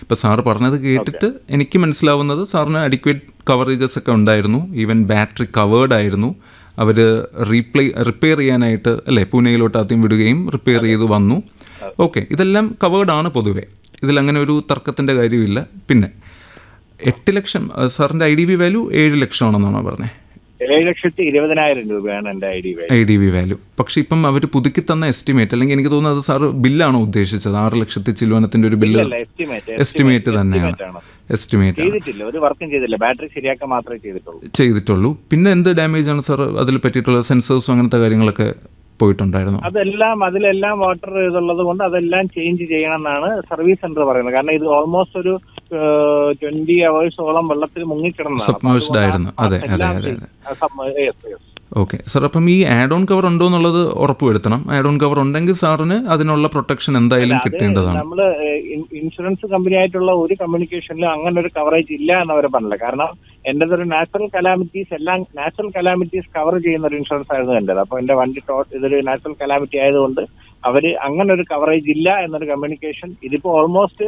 ഇപ്പോൾ സാറ് പറഞ്ഞത് കേട്ടിട്ട് എനിക്ക് മനസ്സിലാവുന്നത് സാറിന് അഡിക്വേറ്റ് കവറേജസ് ഒക്കെ ഉണ്ടായിരുന്നു ഈവൻ ബാറ്ററി കവേർഡ് ആയിരുന്നു അവർ റീപ്ലേ റിപ്പയർ ചെയ്യാനായിട്ട് അല്ലേ പൂനെയിലോട്ട് ആദ്യം വിടുകയും റിപ്പയർ ചെയ്ത് വന്നു ഓക്കെ ഇതെല്ലാം കവേർഡ് ആണ് പൊതുവേ ഇതിലങ്ങനെ ഒരു തർക്കത്തിൻ്റെ കാര്യമില്ല പിന്നെ എട്ട് ലക്ഷം അഹ് സാറിൻ്റെ ഐ ഡി ബി വാല്യൂ ഏഴ് ലക്ഷമാണെന്നാണോ പറഞ്ഞത് ഏഴ് ലക്ഷത്തി ഇരുപതിനായിരം രൂപയാണ് എന്റെ I D I D V value പക്ഷേ ഇപ്പം അവർ പുതുക്കി തന്ന എസ്റ്റിമേറ്റ് അല്ലെങ്കിൽ എനിക്ക് തോന്നുന്നത് സാറ് ബില്ലാണോ ഉദ്ദേശിച്ചത് ആറ് ലക്ഷത്തി ചില്ലുവനത്തിൻ്റെ ഒരു ബില്ല് എസ്റ്റിമേറ്റ് എസ്റ്റിമേറ്റ് തന്നെയാണ് എസ്റ്റിമേറ്റ് ചെയ്തിട്ടില്ല ഒരു വർക്കും ചെയ്തില്ല ബാറ്ററി ശരിയാക്കാൻ മാത്രമേ ചെയ്തിട്ടുള്ളൂ ചെയ്തിട്ടുള്ളൂ പിന്നെ എന്ത് ഡാമേജ് ആണ് സാർ അതിൽ പറ്റിയിട്ടുള്ള സെൻസേഴ്സും അങ്ങനത്തെ കാര്യങ്ങളൊക്കെ പോയിട്ടുണ്ടായിരുന്നു അതെല്ലാം അതിലെല്ലാം വാട്ടർ ഇതുള്ളത് കൊണ്ട് അതെല്ലാം ചേഞ്ച് ചെയ്യണം എന്നാണ് സർവീസ് സെന്റർ പറയുന്നത് കാരണം ഇത് ഓൾമോസ്റ്റ് ഒരു ട്വന്റി അവേഴ്സോളം വെള്ളത്തിൽ മുങ്ങിക്കിടന്നതാണ് അപ്പൊ Submerged അതുകൊണ്ട് ആയിരുന്നു. അതെ, ആ അതെ, എല്ലാം അതെ, ചെയ്യും. ആ sub- yes, yes. Okay sir അപ്പം ഈ ആഡ് ഓൺ കവർ ഉണ്ടോ എന്നുള്ളത് ഉറപ്പുവരുത്തണം ആഡ് ഓൺ കവർ ഉണ്ടെങ്കിൽ സാറിന് അതിനുള്ള പ്രൊട്ടക്ഷൻ എന്തായാലും അത് കിട്ടേണ്ടതാണ് നമ്മള് ഇൻഷുറൻസ് കമ്പനി ആയിട്ടുള്ള ഒരു കമ്മ്യൂണിക്കേഷനിലും അങ്ങനെ ഒരു കവറേജ് ഇല്ല എന്ന് അവർ പറഞ്ഞില്ല കാരണം എന്റേത് ഒരു നാച്ചുറൽ കലാമിറ്റീസ് എല്ലാം നാച്ചുറൽ കലാമിറ്റീസ് കവർ ചെയ്യുന്ന ഒരു ഇൻഷുറൻസ് ആയിരുന്നു എന്റേത് അപ്പൊ എന്റെ വണ്ടി ടോ ഇതൊരു നാച്ചുറൽ കലാമിറ്റി ആയതുകൊണ്ട് അവര് അങ്ങനെ ഒരു കവറേജ് ഇല്ല എന്നൊരു കമ്മ്യൂണിക്കേഷൻ ഇതിപ്പോ ഓൾമോസ്റ്റ്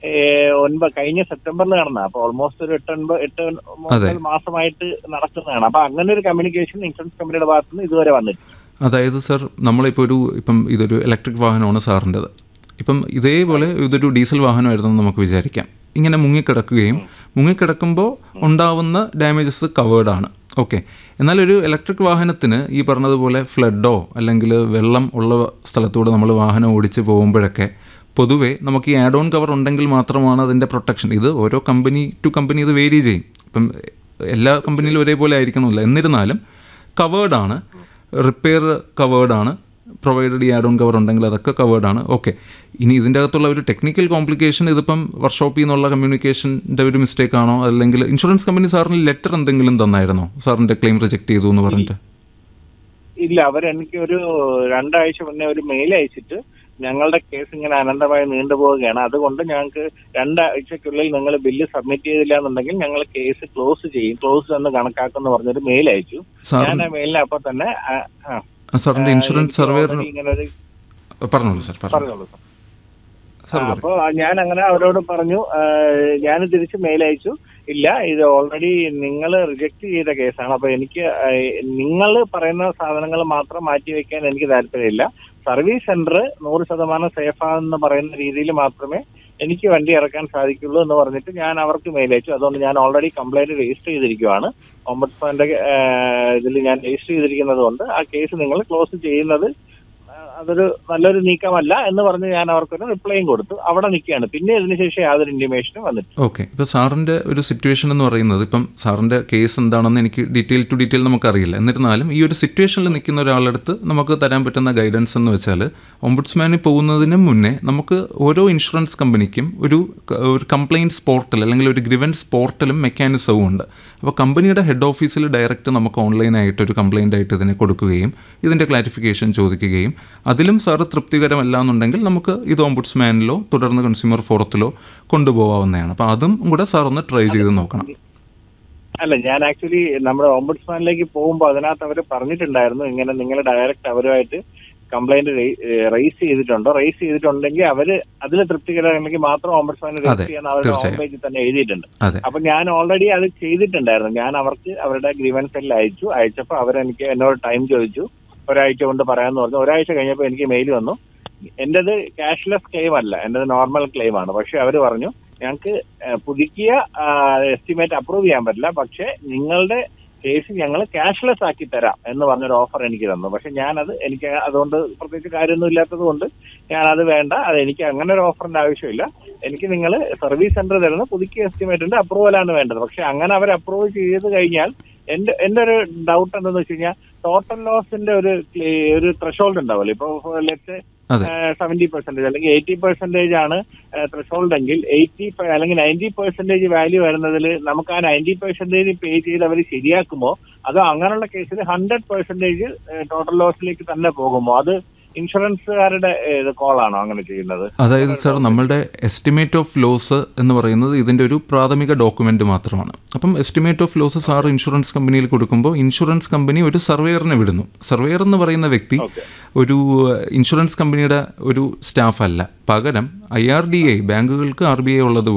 ഒൻപത് കഴിഞ്ഞ സെപ്റ്റംബറിൽ നടന്ന അപ്പൊ ഓൾമോസ്റ്റ് ഒരു എട്ട് ഒൻപത് എട്ട് ഒൻപത് മാസമായിട്ട് നടക്കുന്നതാണ് അപ്പൊ അങ്ങനെ ഒരു കമ്മ്യൂണിക്കേഷൻ ഇൻഷുറൻസ് കമ്പനിയുടെ ഭാഗത്ത് നിന്ന് ഇതുവരെ വന്നിട്ടില്ല അതായത് സർ നമ്മളിപ്പോൾ ഒരു ഇപ്പം ഇതൊരു ഇലക്ട്രിക് വാഹനമാണ് സാറിൻ്റെത് ഇപ്പം ഇതേപോലെ ഇതൊരു ഡീസൽ വാഹനമായിരുന്നു എന്ന് നമുക്ക് വിചാരിക്കാം ഇങ്ങനെ മുങ്ങിക്കിടക്കുകയും മുങ്ങിക്കിടക്കുമ്പോൾ ഉണ്ടാവുന്ന ഡാമേജസ് കവേർഡാണ് ഓക്കെ എന്നാൽ ഒരു ഇലക്ട്രിക് വാഹനത്തിന് ഈ പറഞ്ഞതുപോലെ ഫ്ലഡോ അല്ലെങ്കിൽ വെള്ളം ഉള്ള സ്ഥലത്തൂടെ നമ്മൾ വാഹനം ഓടിച്ച് പോകുമ്പോഴൊക്കെ പൊതുവേ നമുക്ക് ഈ ആഡ് ഓൺ കവർ ഉണ്ടെങ്കിൽ മാത്രമാണ് അതിൻ്റെ പ്രൊട്ടക്ഷൻ ഇത് ഓരോ കമ്പനി ടു കമ്പനി ഇത് വേരി ചെയ്യും ഇപ്പം എല്ലാ കമ്പനിയിലും ഒരേപോലെ ആയിരിക്കണമില്ല എന്നിരുന്നാലും കവേർഡാണ് റിപ്പയർ കവേർഡാണ് പ്രൊവൈഡഡ് ഈ ആഡ് ഓൺ കവർ ഉണ്ടെങ്കിൽ അതൊക്കെ കവേർഡാണ് ഓക്കെ ഇനി ഇതിൻ്റെ അകത്തുള്ള ഒരു ടെക്നിക്കൽ കോംപ്ലിക്കേഷൻ ഇതിപ്പം വർക്ക്ഷോപ്പിൽ നിന്നുള്ള കമ്മ്യൂണിക്കേഷൻ്റെ ഒരു മിസ്റ്റേക്ക് ആണോ അല്ലെങ്കിൽ ഇൻഷുറൻസ് കമ്പനി സാറിന് ലെറ്റർ എന്തെങ്കിലും തന്നായിരുന്നോ സാറിൻ്റെ ക്ലെയിം റിജക്ട് ചെയ്തു എന്ന് പറഞ്ഞിട്ട് ഇല്ല അവരെനിക്ക് ഒരു രണ്ടാഴ്ച മുന്നേ ഒരു മെയിൽ അയച്ചിട്ട് ഞങ്ങളുടെ കേസ് ഇങ്ങനെ അനന്തമായി നീണ്ടുപോവുകയാണ് അതുകൊണ്ട് ഞങ്ങൾക്ക് രണ്ടാഴ്ചക്കുള്ളിൽ നിങ്ങൾ ബില്ല് സബ്മിറ്റ് ചെയ്തില്ല എന്നുണ്ടെങ്കിൽ ഞങ്ങൾ കേസ് ക്ലോസ് ചെയ്യും ക്ലോസ് എന്ന് കണക്കാക്കുമെന്ന് പറഞ്ഞൊരു മെയിൽ അയച്ചു സാർ ഞാൻ ആ മെയിലിന് അപ്പൊ തന്നെ ആ, ആ, സാറിൻ്റെ ഇൻഷുറൻസ് എനിക്ക് സർവേയർ already ഇങ്ങനെ ഒരു പറഞ്ഞോളൂ സാർ പറഞ്ഞു പറഞ്ഞോളൂ സർ. സാർ ആ, പറയൂ അപ്പൊ ഞാൻ അങ്ങനെ അവരോട് പറഞ്ഞു ഞാൻ തിരിച്ച് മെയിൽ അയച്ചു ഇല്ല ഇത് ഓൾറെഡി നിങ്ങൾ റിജക്ട് ചെയ്ത കേസാണ് അപ്പൊ എനിക്ക് നിങ്ങൾ പറയുന്ന സാധനങ്ങൾ മാത്രം മാറ്റി വെക്കാൻ എനിക്ക് താല്പര്യമില്ല സർവീസ് സെന്റർ നൂറ് ശതമാനം സേഫാണെന്ന് പറയുന്ന രീതിയിൽ മാത്രമേ എനിക്ക് വണ്ടി ഇറക്കാൻ സാധിക്കുള്ളൂ എന്ന് പറഞ്ഞിട്ട് ഞാൻ അവർക്ക് മെയിൽ അയച്ചു അതുകൊണ്ട് ഞാൻ ഓൾറെഡി കംപ്ലൈന്റ് രജിസ്റ്റർ ചെയ്തിരിക്കുവാണ് ഒമ്പത്സ്മാന്റെ ഇതിൽ ഞാൻ രജിസ്റ്റർ ചെയ്തിരിക്കുന്നത് കൊണ്ട് ആ കേസ് നിങ്ങൾ ക്ലോസ് ചെയ്യുന്നത് ആ, അതൊരു നല്ലൊരു നീക്കമല്ല എന്ന് പറഞ്ഞ് ഞാൻ അവർക്കൊരു റിപ്ലൈയും കൊടുത്തു അവിടെ നിൽക്കുകയാണ് പിന്നെ ഇതിന് ശേഷം യാതൊരു ഇന്റിമേഷനും വന്നിട്ടില്ല ഓക്കെ ഇപ്പോൾ സാറിൻ്റെ ഒരു സിറ്റുവേഷൻ എന്ന് പറയുന്നത് ഇപ്പം സാറിൻ്റെ കേസ് എന്താണെന്ന് എനിക്ക് ഡീറ്റെയിൽ ടു ഡീറ്റെയിൽ നമുക്കറിയില്ല എന്നിരുന്നാലും ഈ ഒരു സിറ്റുവേഷനിൽ നിൽക്കുന്ന ഒരാളടുത്ത് നമുക്ക് തരാൻ പറ്റുന്ന ഗൈഡൻസ് എന്ന് വെച്ചാൽ ഒംബുഡ്സ്മാനിൽ പോകുന്നതിന് മുന്നേ നമുക്ക് ഓരോ ഇൻഷുറൻസ് കമ്പനിക്കും ഒരു ക- ഒരു കംപ്ലയിൻറ്റ്സ് പോർട്ടൽ അല്ലെങ്കിൽ ഒരു ഗ്രിവൻസ് പോർട്ടലും മെക്കാനിസവും ഉണ്ട് അപ്പോൾ കമ്പനിയുടെ ഹെഡ് ഓഫീസിൽ ഡയറക്റ്റ് നമുക്ക് ഓൺലൈനായിട്ട് ഒരു കംപ്ലയിൻ്റ് ആയിട്ട് ഇതിനെ കൊടുക്കുകയും ഇതിൻ്റെ ക്ലാരിഫിക്കേഷൻ ചോദിക്കുകയും അതിലും സാറ് തൃപ്തികരമല്ല എന്നുണ്ടെങ്കിൽ നമുക്ക് ഇത് ഓംബുഡ്സ്മാനിലോ തുടർന്ന് കൺസ്യൂമർ ഫോറത്തിലോ കൊണ്ടുപോകാവുന്നതാണ് അപ്പോൾ അതും കൂടെ സാർ ഒന്ന് ട്രൈ ചെയ്ത് നോക്കണം അല്ല ഞാൻ ആക്ച്വലി നമ്മുടെ ഓംബുഡ്സ്മാനിലേക്ക് പോകുമ്പോൾ അതിനകത്ത് അവർ പറഞ്ഞിട്ടുണ്ടായിരുന്നു ഇങ്ങനെ നിങ്ങൾ ഡയറക്റ്റ് അവരുമായിട്ട് കംപ്ലൈന്റ് റേസ് ചെയ്തിട്ടുണ്ടോ റേസ് ചെയ്തിട്ടുണ്ടെങ്കിൽ അവര് അതിൽ തൃപ്തികരമാണെങ്കിൽ മാത്രം ഓംബുഡ്സ്മാൻ അതെ, റേസ് ചെയ്യാൻ അവരുടെ ഹോം തീർച്ചയായും. പേജിൽ തന്നെ എഴുതിയിട്ടുണ്ട് അതെ അപ്പൊ ഞാൻ ഓൾറെഡി അത് ചെയ്തിട്ടുണ്ടായിരുന്നു ഞാൻ അവർക്ക് അവരുടെ ഗ്രീവൻസ് എല്ലാം അയച്ചു അയച്ചപ്പോൾ അവരെനിക്ക് എന്നോട് ടൈം ചോദിച്ചു ഒരാഴ്ച കൊണ്ട് പറയാമെന്ന് പറഞ്ഞു ഒരാഴ്ച കഴിഞ്ഞപ്പോൾ എനിക്ക് മെയിൽ വന്നു എന്റേത് ക്യാഷ്ലെസ് ക്ലെയിം അല്ല എന്റേത് നോർമൽ ക്ലെയിം ആണ് പക്ഷെ അവർ പറഞ്ഞു ഞങ്ങൾക്ക് ഏഹ്, പുതുക്കിയ എസ്റ്റിമേറ്റ് അപ്രൂവ് ചെയ്യാൻ പറ്റില്ല പക്ഷെ നിങ്ങളുടെ കേസ് ഞങ്ങൾ ക്യാഷ്ലെസ് ആക്കി തരാം എന്ന് പറഞ്ഞൊരു ഓഫർ എനിക്ക് തന്നു പക്ഷെ ഞാനത് എനിക്ക് അതുകൊണ്ട് പ്രത്യേകിച്ച് കാര്യമൊന്നും ഇല്ലാത്തത് കൊണ്ട് ഞാനത് വേണ്ട അത് എനിക്ക് അങ്ങനെ ഒരു ഓഫറിന്റെ ആവശ്യമില്ല എനിക്ക് നിങ്ങൾ സർവീസ് സെന്റർ തരുന്ന പുതുക്കിയ എസ്റ്റിമേറ്റിന്റെ അപ്രൂവലാണ് വേണ്ടത് പക്ഷെ അങ്ങനെ അവർ അപ്രൂവ് ചെയ്ത് കഴിഞ്ഞാൽ എന്റെ എന്റെ ഒരു ഡൗട്ട് എന്താണെന്ന് വെച്ച് കഴിഞ്ഞാൽ ടോട്ടൽ ലോസിന്റെ ഒരു ക്ലേ- ഒരു ത്രഷോൾഡ് ഉണ്ടാവുമല്ലോ ഇപ്പൊ ലെറ്റ് അതെ സെവന്റി പെർസെന്റേജ് അല്ലെങ്കിൽ എയ്റ്റി പെർസെന്റേജ് ആണ് ത്രഷോൾഡ് എങ്കിൽ എയ്റ്റി അല്ലെങ്കിൽ നയൻറ്റി പെർസെന്റേജ് വാല്യൂ വരുന്നതിൽ നമുക്ക് ആ നയൻറ്റി പെർസെന്റേജ് പേ ചെയ്ത് അവർ ശരിയാക്കുമോ അതോ അങ്ങനെയുള്ള കേസിൽ ഹൺഡ്രഡ് പെർസെന്റേജ് ടോട്ടൽ ലോസിലേക്ക് തന്നെ പോകുമോ അത് ഇൻഷുറൻസുകാരുടെ കോളാണോ അങ്ങനെ ചെയ്യുന്നത് അതായത് സാർ നമ്മളുടെ എസ്റ്റിമേറ്റ് ഓഫ് ലോസ് എന്ന് പറയുന്നത് ഇതിൻ്റെ ഒരു പ്രാഥമിക ഡോക്യുമെൻ്റ് മാത്രമാണ് അപ്പം estimate of loss sir insurance കമ്പനിയിൽ കൊടുക്കുമ്പോൾ ഇൻഷുറൻസ് കമ്പനി ഒരു സർവേയറിനെ വിടുന്നു സർവേയർ എന്ന് പറയുന്ന വ്യക്തി ഓക്കെ ഒരു ഇൻഷുറൻസ് കമ്പനിയുടെ ഒരു സ്റ്റാഫ് അല്ല പകരം ഐ ആർ ഡി ഐ ബാങ്കുകൾക്ക് ആർ ബി ഐ ഉള്ളത്